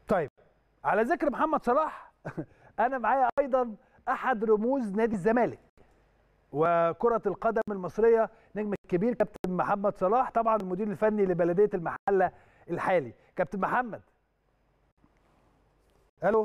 طيب على ذكر محمد صلاح انا معايا ايضا احد رموز نادي الزمالك وكرة القدم المصرية نجم الكبير كابتن محمد صلاح طبعا المدير الفني لبلدية المحلة الحالي كابتن محمد الو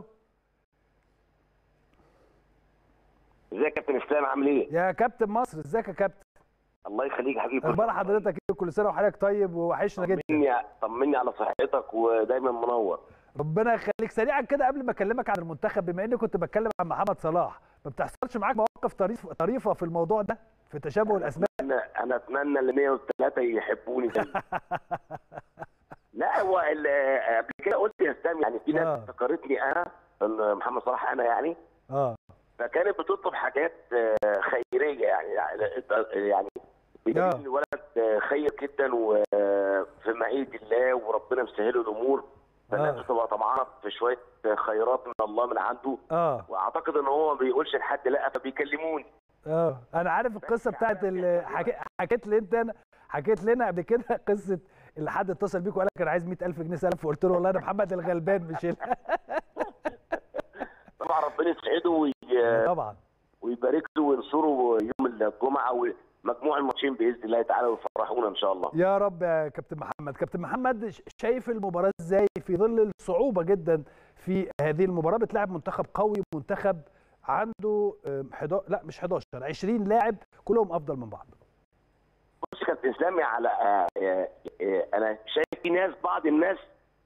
ازيك يا كابتن اسلام عامل ايه؟ يا كابتن مصر ازيك يا كابتن الله يخليك يا حبيبي اخبار حضرتك ايه كل سنه وحضرتك طيب ووحشنا جدا طمني طمني على صحتك ودايما منور ربنا يخليك سريعا كده قبل ما اكلمك عن المنتخب بما اني كنت بتكلم عن محمد صلاح ما بتحصلش معاك مواقف طريف طريفه في الموضوع ده في تشابه الاسماء انا انا اتمنى ال 103 يحبوني زي لا هو ال- قبل كده قلت يا اسلام يعني في ناس آه. افتكرتني انا ان محمد صلاح انا يعني اه فكانت بتطلب حاجات آه، خيريه يعني يعني بدليل آه. إن الولد آه، خير جدا وفي معيه الله وربنا مسهله الامور فالناس آه. بتبقى طمعانه في شويه خيرات من الله من عنده اه واعتقد ان هو ما بيقولش لحد لا فبيكلموني اه انا عارف القصه بتاعت ال- حكي- حكيت لي انت حكيت لنا قبل كده قصه اللي حد اتصل بيك وقال لك انا عايز 100000 جنيه سلف فقلت له والله انا محمد الغلبان مش ال- طبعا ربنا يسعده وي- طبعا ويبارك له وينصره يوم الجمعه ومجموع الماتشين باذن الله تعالى ويفرحونا ان شاء الله يا رب يا كابتن محمد كابتن محمد ش- شايف المباراه ازاي في ظل الصعوبه جدا في هذه المباراه بتلعب منتخب قوي منتخب عنده آم، 11 لا مش 11 20 لاعب كلهم افضل من بعض بص يا كابتن اسلامي على آه، آه، آه، انا شايف في ناس بعض الناس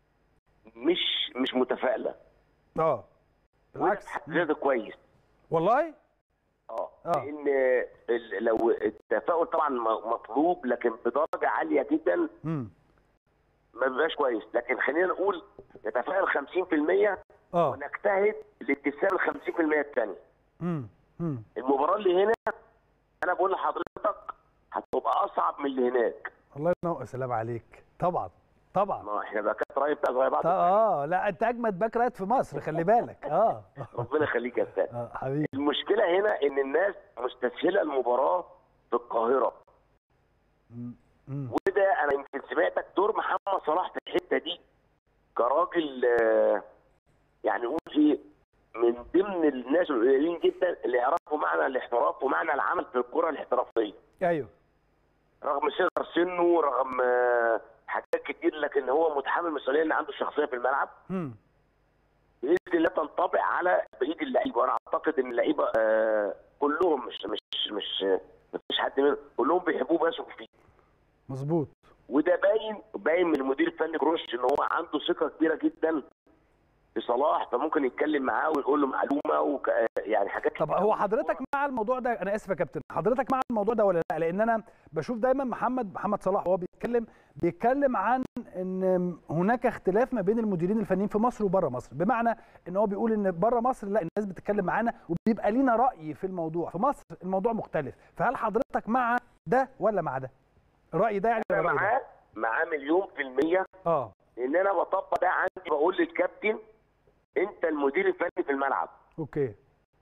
مش مش متفائله اه بالعكس ده كويس والله اه آه. لان ال- لو التفاؤل طبعا م- مطلوب لكن بدرجه عاليه جدا امم ما بيبقاش كويس لكن خلينا نقول نتفائل 50% اه ونجتهد لابتسام ال 50% الثانيه امم امم المباراه اللي هنا انا بقول لحضرتك هتبقى اصعب من اللي هناك الله ينور سلام عليك طبعا طبعا ما احنا بقى كانت رايب بقى زي بعض طب اه لا انت اجمد باك رايت في مصر خلي بالك اه ربنا يخليك يا استاذ اه حبيبي المشكله هنا ان الناس مستسهله المباراه في القاهره مم. مم. وده انا يمكن سمعتك دور محمد صلاح في الحته دي كراجل آه، يعني نقول ايه من ضمن الناس القليلين جدا اللي يعرفوا معنى الاحتراف ومعنى العمل في الكره الاحترافيه ايوه رغم صغر سنه رغم آه، حاجات كتير لكن هو متحمل مسؤوليه ان عنده شخصيه في الملعب امم باذن الله تنطبق على بقيه اللعيبه وانا اعتقد ان اللعيبه آه، كلهم مش مش مش مفيش حد منهم كلهم بيحبوه ويثقوا فيه مظبوط وده باين باين من المدير الفني كروش ان هو عنده ثقه كبيره جدا في صلاح فممكن يتكلم معاه ويقول له معلومه وك... يعني حاجات طب هو حضرتك مع الموضوع ده انا اسف يا كابتن حضرتك مع الموضوع ده ولا لا لان انا بشوف دايما محمد محمد صلاح وهو بيتكلم بيتكلم عن ان هناك اختلاف ما بين المديرين الفنيين في مصر وبره مصر بمعنى ان هو بيقول ان بره مصر لا الناس بتتكلم معانا وبيبقى لينا راي في الموضوع في مصر الموضوع مختلف فهل حضرتك مع ده ولا مع ده الراي ده يعني ولا انا الراي ده معاه معاه مليون في الميه اه ان انا بطبق ده عندي بقول للكابتن انت المدير الفني في الملعب اوكي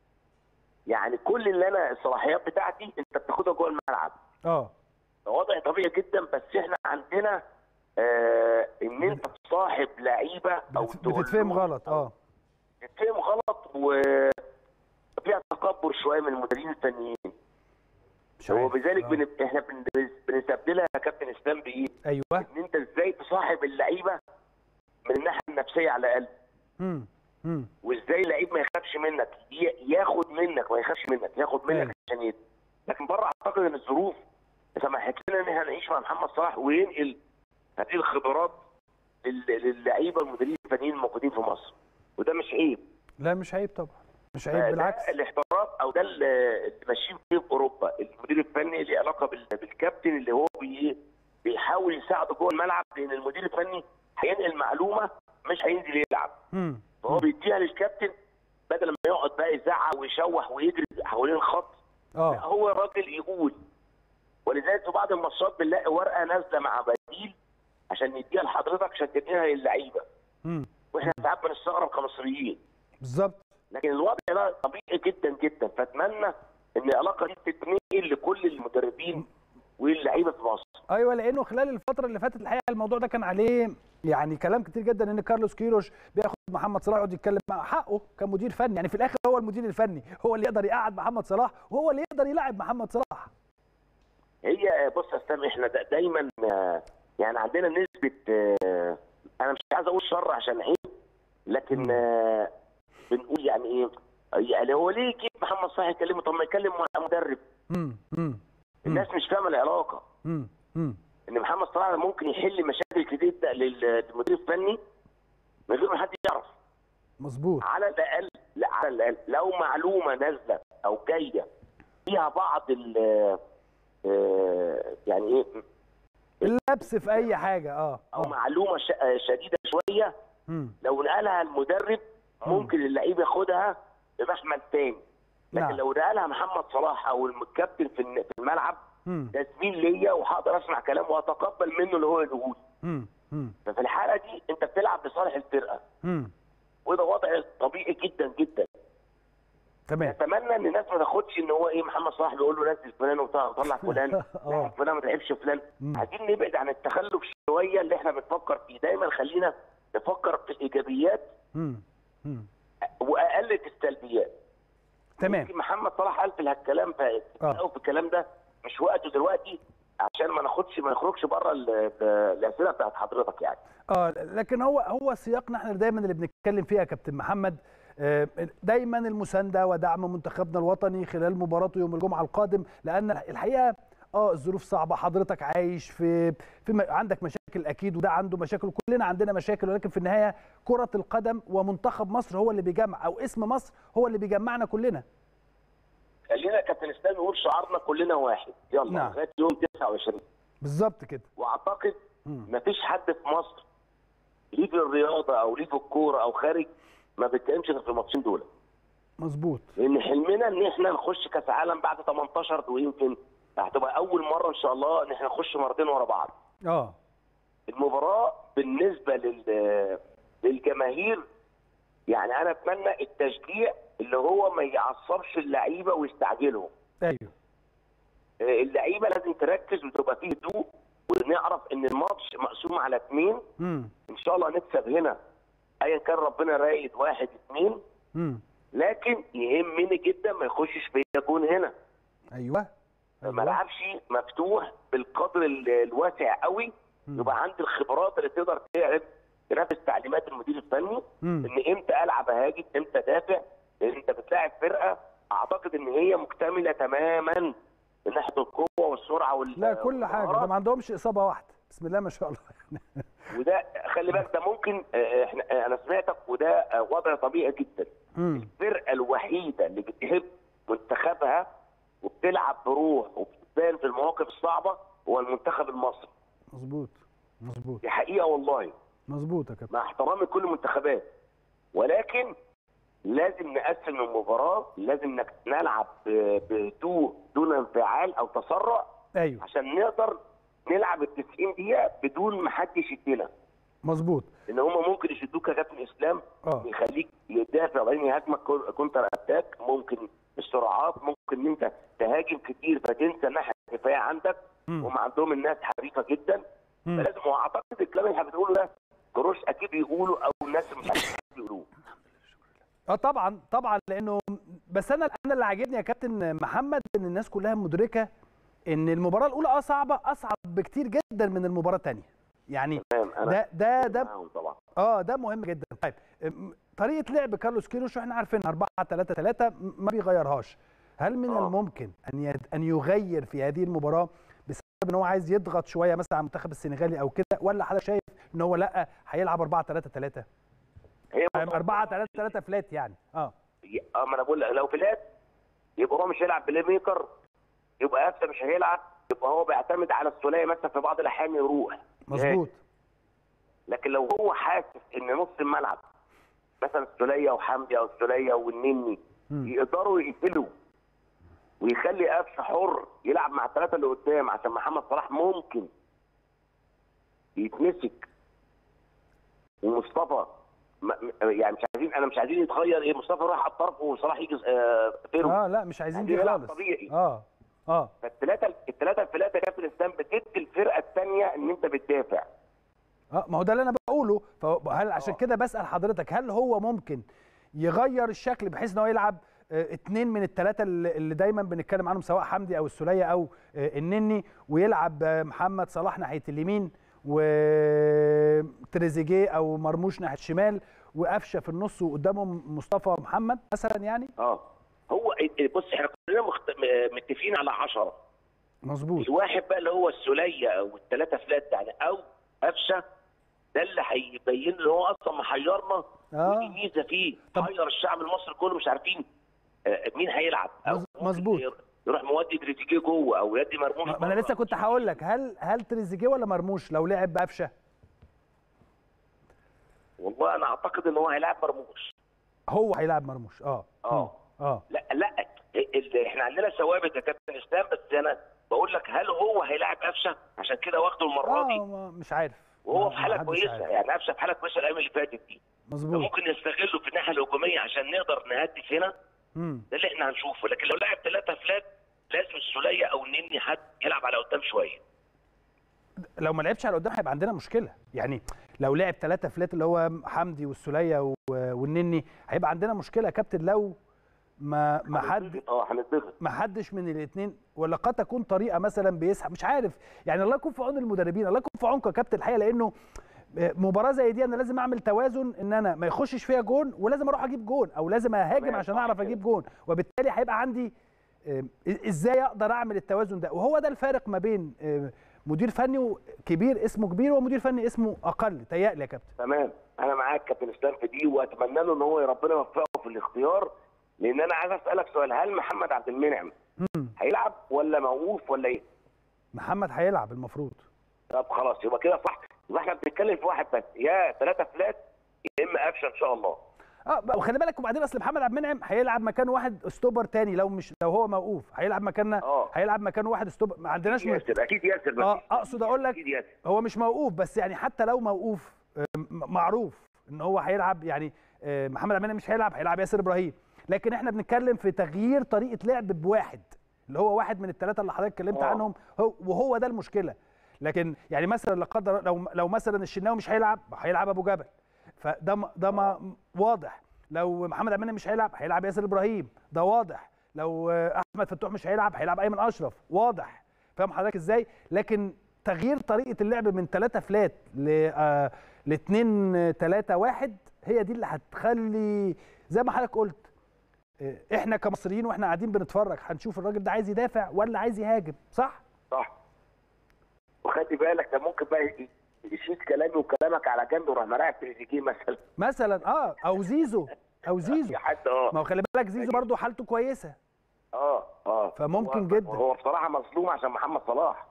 يعني كل اللي انا الصلاحيات بتاعتي انت بتاخدها جوه الملعب اه ده وضع طبيعي جدا بس احنا عندنا آه ان انت تصاحب لعيبه او بتت- تقول بتتفهم له- غلط اه بتتفهم غلط و فيها تكبر شويه من المديرين الفنيين مش عارف. وبذلك آه. بن... احنا بن... بنستبدلها يا كابتن اسلام بايه؟ ايوه ان انت ازاي تصاحب اللعيبه من الناحيه النفسيه على الاقل امم امم وازاي اللعيب ما يخافش منك ي... ياخد منك ما يخافش منك ياخد منك أيوة. عشان يد... لكن بره اعتقد ان الظروف سمحت لنا ان احنا نعيش مع محمد صلاح وينقل هذه الخبرات لل... للعيبه والمديرين الفنيين الموجودين في مصر وده مش عيب لا مش عيب طبعا مش عيب ده بالعكس الاحتراف او ده اللي اللي ماشيين فيه في اوروبا المدير الفني ليه علاقه بال- بالكابتن اللي هو بي بيحاول يساعده جوه الملعب لان المدير الفني هينقل معلومه مش هينزل يلعب امم فهو بيديها للكابتن بدل ما يقعد بقى يزعق ويشوح ويجري حوالين الخط لا اه هو الراجل يقول ولذلك في بعض الماتشات بنلاقي ورقه نازله مع بديل عشان نديها لحضرتك عشان تنقلها للعيبه امم واحنا ساعات بنستغرب كمصريين بالظبط لكن الوضع ده طبيعي جدا جدا فاتمنى ان العلاقه دي تتنقل لكل المدربين واللعيبه في مصر ايوه لانه خلال الفتره اللي فاتت الحقيقه الموضوع ده كان عليه يعني كلام كتير جدا ان كارلوس كيروش بياخد محمد صلاح يقعد يتكلم مع حقه كمدير فني يعني في الاخر هو المدير الفني هو اللي يقدر يقعد محمد صلاح وهو اللي يقدر يلعب محمد صلاح هي بص يا اسلام احنا دا دايما آه، يعني عندنا نسبه آه، انا مش عايز اقول شر عشان عيب لكن آه، بنقول يعني ايه يعني هو ليه يجيب محمد صلاح يكلمه طب ما يكلم مع مدرب امم امم الناس مش فاهمه العلاقه امم امم ان محمد صلاح ممكن يحل مشاكل كتير ده لل- للمدير الفني من غير ما حد يعرف مظبوط على الاقل لا على الاقل لو معلومه نازله او جايه فيها بعض ال آه، يعني ايه اللبس في اي حاجه اه او اه معلومه ش- آه، شديده شويه مم. لو نقلها المدرب ممكن اللعيب ياخدها بمحمل تاني لكن نعم. لو نقلها محمد صلاح او الكابتن في الن- في الملعب مم. ده زميل ليا وهقدر اسمع كلامه واتقبل منه اللي هو يقوله مم. مم. ففي الحاله دي انت بتلعب لصالح الفرقه مم. وده وضع طبيعي جدا جدا تمام اتمنى ان الناس ما تاخدش ان هو ايه محمد صلاح بيقول له نزل فلان وطلع وطلع فلان آه. لا فلان ما تلعبش فلان مم. عايزين نبعد عن التخلف شويه اللي احنا بنفكر فيه دايما خلينا نفكر في الايجابيات مم. مم. واقل في السلبيات تمام يمكن محمد صلاح قال في الكلام في آه. او في الكلام ده مش وقته دلوقتي عشان ما ناخدش ما نخرجش بره ال- الاسئله بتاعت حضرتك يعني اه لكن هو هو سياقنا احنا دايما اللي بنتكلم فيها يا كابتن محمد آه، دايما المسانده ودعم منتخبنا الوطني خلال مباراته يوم الجمعه القادم لان الحقيقه اه الظروف صعبه حضرتك عايش في في م- عندك مشاكل اكيد وده عنده مشاكل كلنا عندنا مشاكل ولكن في النهايه كره القدم ومنتخب مصر هو اللي بيجمع او اسم مصر هو اللي بيجمعنا كلنا خلينا يا كابتن اسلام نقول شعارنا كلنا واحد يلا نعم. لغايه يوم 29 بالظبط كده واعتقد مم. مفيش حد في مصر ليه في الرياضه او ليه في الكوره او خارج ما بيتكلمش غير في الماتشين دول مظبوط لان حلمنا ان احنا نخش كاس عالم بعد 18 ويمكن هتبقى اول مره ان شاء الله ان احنا نخش مرتين ورا بعض اه المباراه بالنسبه لل للجماهير يعني انا اتمنى التشجيع اللي هو ما يعصبش اللعيبه ويستعجلهم ايوه آه، اللعيبه لازم تركز وتبقى فيه هدوء ونعرف ان الماتش مقسوم على اثنين امم ان شاء الله نكسب هنا ايا كان ربنا رايد واحد اثنين امم لكن يهمني جدا ما يخشش فيا جون هنا ايوه ما ايوه العبش مفتوح بالقدر ال- الواسع قوي مم. يبقى عندي الخبرات اللي تقدر تعرف تنفذ تعليمات المدير الفني مم. ان امتى العب اهاجم امتى دافع لان انت بتلاعب فرقه اعتقد ان هي مكتمله تماما من ناحيه القوه والسرعه وال لا كل حاجه ده والمهارات. ما عندهمش اصابه واحده بسم الله ما شاء الله وده خلي بالك ده ممكن آه، احنا آه، انا سمعتك وده آه، وضع طبيعي جدا امم الفرقه الوحيده اللي بتحب منتخبها وبتلعب بروح وبتبان في المواقف الصعبه هو المنتخب المصري مظبوط مظبوط دي حقيقه والله مظبوط يا كابتن مع احترامي لكل المنتخبات ولكن لازم نقسم المباراه لازم نك- نلعب ب- بهدوء دون انفعال او تسرع ايوه عشان نقدر نلعب ال 90 دقيقه بدون ما حد يشدنا مظبوط لان هم ممكن يشدوك يا كابتن اسلام اه يخليك يدافع وبعدين يهاجمك كون- كونتر اتاك ممكن السرعات ممكن ان انت تهاجم كتير فتنسى الناحيه الدفاعيه عندك مم. هم عندهم الناس حريفه جدا مم. فلازم واعتقد الكلام اللي احنا بنقوله ده كروش اكيد بيقولوا او الناس مش عارفين بيقولوه اه طبعا طبعا لانه بس انا انا اللي عاجبني يا كابتن محمد ان الناس كلها مدركه ان المباراه الاولى اه صعبه اصعب بكتير جدا من المباراه الثانيه يعني تمام انا ده ده ده معاهم طبعا اه ده مهم جدا طيب م- طريقه لعب كارلوس كيروش احنا عارفين 4 3 3 ما بيغيرهاش هل من آه. الممكن ان يد- ان يغير في هذه المباراه بسبب ان هو عايز يضغط شويه مثلا على المنتخب السنغالي او كده ولا حضرتك شايف ان هو لا هيلعب 4 3 3 هي 4 3 3 فلات يعني اه اه ما انا بقول لك لو فلات يبقى هو مش هيلعب بلاي ميكر يبقى قفشه مش هيلعب يبقى هو بيعتمد على الثلاثي مثلا في بعض الاحيان يروح مظبوط لكن لو هو حاسس ان نص الملعب مثلا السوليه وحمدي او السوليه والنني مم. يقدروا يقفلوا ويخلي قفشه حر يلعب مع الثلاثه اللي قدام عشان محمد صلاح ممكن يتمسك ومصطفى م- م- يعني مش عايزين انا مش عايزين يتغير ايه مصطفى راح على الطرف وصلاح يجي آه فيرو اه لا مش عايزين دي عايزين يلعب خالص طبيعي. اه اه فالثلاثه الثلاثه الفلاتة يا كابتن اسلام بتدي الفرقه الثانيه ان انت بتدافع اه ما هو ده اللي انا بقوله فهل عشان كده بسال حضرتك هل هو ممكن يغير الشكل بحيث ان هو يلعب آه، اتنين من الثلاثه اللي اللي دايما بنتكلم عنهم سواء حمدي او السوليه او آه، النني ويلعب آه، محمد صلاح ناحيه اليمين وتريزيجيه او مرموش ناحيه الشمال وقفشه في النص وقدامهم مصطفى محمد مثلا يعني اه هو بص احنا كلنا مخت... م- متفقين على 10 مظبوط الواحد بقى اللي هو السوليه او الثلاثه فلات يعني او قفشه ده اللي هيبين ان هو اصلا محيرنا آه. ودي ميزه فيه طب- محير الشعب المصري كله مش عارفين آه، مين هيلعب او مظ- ممكن مظبوط. يروح مودي تريزيجيه جوه او يدي مرموش ما انا بره. لسه كنت هقول لك هل هل تريزيجيه ولا مرموش لو لعب بقفشه والله انا اعتقد ان هو هيلاعب مرموش هو هيلعب مرموش اه اه اه لا لا ال- احنا عندنا ثوابت يا كابتن اسلام بس انا بقول لك هل هو هيلاعب قفشه عشان كده واخده المره دي اه ما- مش عارف وهو ما- في ما حاله حدش كويسه عارف. يعني قفشه في حاله كويسه الايام اللي فاتت دي مظبوط ممكن يستغله في الناحيه الهجوميه عشان نقدر نهدف هنا مم. ده اللي احنا هنشوفه لكن لو لعب ثلاثه فلات لازم السوليه او النني حد يلعب على قدام شويه لو ما لعبش على قدام هيبقى عندنا مشكله يعني لو لعب ثلاثه فلات اللي هو حمدي والسوليه و- والنني هيبقى عندنا مشكله يا كابتن لو ما ما حد اه هنتضغط ما حدش من الاثنين ولا قد تكون طريقه مثلا بيسحب مش عارف يعني الله يكون في عون المدربين الله يكون في عونكم يا كابتن الحقيقه لانه مباراه زي دي انا لازم اعمل توازن ان انا ما يخشش فيها جون ولازم اروح اجيب جون او لازم اهاجم تمام، عشان صح اعرف كده. اجيب جون وبالتالي هيبقى عندي آه، ازاي اقدر اعمل التوازن ده وهو ده الفارق ما بين آه، مدير فني كبير اسمه كبير ومدير فني اسمه اقل تهيألي يا كابتن تمام انا معاك كابتن اسلام في دي واتمنى له ان هو ربنا يوفقه في الاختيار لان انا عايز اسالك سؤال هل محمد عبد المنعم مم. هيلعب ولا موقوف ولا ايه؟ محمد هيلعب المفروض طب خلاص يبقى كده صح يبقى احنا بنتكلم في واحد بس يا ثلاثه فلات يا اما قفشه ان شاء الله اه بقى وخلي بالك وبعدين اصل محمد عبد المنعم هيلعب مكان واحد ستوبر تاني لو مش لو هو موقوف هيلعب مكاننا اه. هيلعب مكان واحد ستوبر ما عندناش م... ياسر اكيد ياسر اه مفيش- اقصد اقول لك اكيد ياسر هو مش موقوف بس يعني حتى لو موقوف آه، م- معروف ان هو هيلعب يعني آه، محمد عبد المنعم مش هيلعب هيلعب ياسر ابراهيم لكن احنا بنتكلم في تغيير طريقه لعب بواحد اللي هو واحد من الثلاثه اللي حضرتك اتكلمت اه. عنهم هو وهو ده المشكله لكن يعني مثلا لا قدر لو لو مثلا الشناوي مش هيلعب هيلعب ابو جبل فده م- ده ما واضح لو محمد عبد المنعم مش هيلعب هيلعب ياسر ابراهيم ده واضح لو آه، احمد فتوح مش هيلعب هيلعب ايمن اشرف واضح فاهم حضرتك ازاي لكن تغيير طريقه اللعب من 3 فلات ل آه، ل 2 3 1 هي دي اللي هتخلي زي ما حضرتك قلت آه، احنا كمصريين واحنا قاعدين بنتفرج هنشوف الراجل ده عايز يدافع ولا عايز يهاجم صح صح وخلي بالك ده ممكن بقى ي- يشيل كلامي وكلامك على جنب وراح مراقب تريزيجيه مثلا مثلا اه او زيزو او زيزو في حد اه ما هو خلي بالك زيزو برضه حالته كويسه اه اه فممكن هو- جدا. هو بصراحه مظلوم عشان محمد صلاح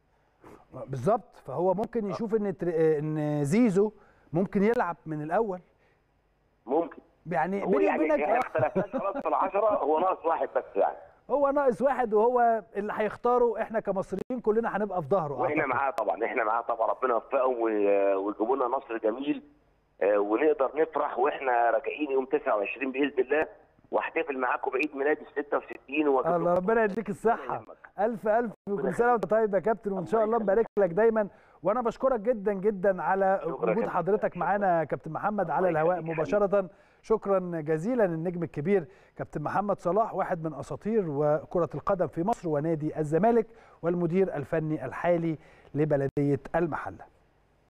بالظبط فهو ممكن يشوف ان تر- آه، ان زيزو ممكن يلعب من الاول ممكن يعني هو بيني يعني وبينك احنا آه، اختلفناش خلاص في العشره هو ناقص واحد بس يعني هو ناقص واحد وهو اللي هيختاره احنا كمصريين كلنا هنبقى في ظهره واحنا أعتقد. معاه طبعا احنا معاه طبعا ربنا يوفقهم وي- ويجيبوا لنا نصر جميل آه، ونقدر نفرح واحنا راجعين يوم 29 باذن الله واحتفل معاكم بعيد ميلادي ال 66 وأجيب الله لكم ربنا يديك الصحه يهمك. الف الف وكل سنه وانت طيب يا كابتن وان شاء الله نبارك لك دايما وانا بشكرك جدا جدا على شكرا يا وجود كابتن. حضرتك معانا يا كابتن محمد على الله الهواء يخليك مباشره شكرا جزيلا النجم الكبير كابتن محمد صلاح واحد من اساطير وكره القدم في مصر ونادي الزمالك والمدير الفني الحالي لبلديه المحله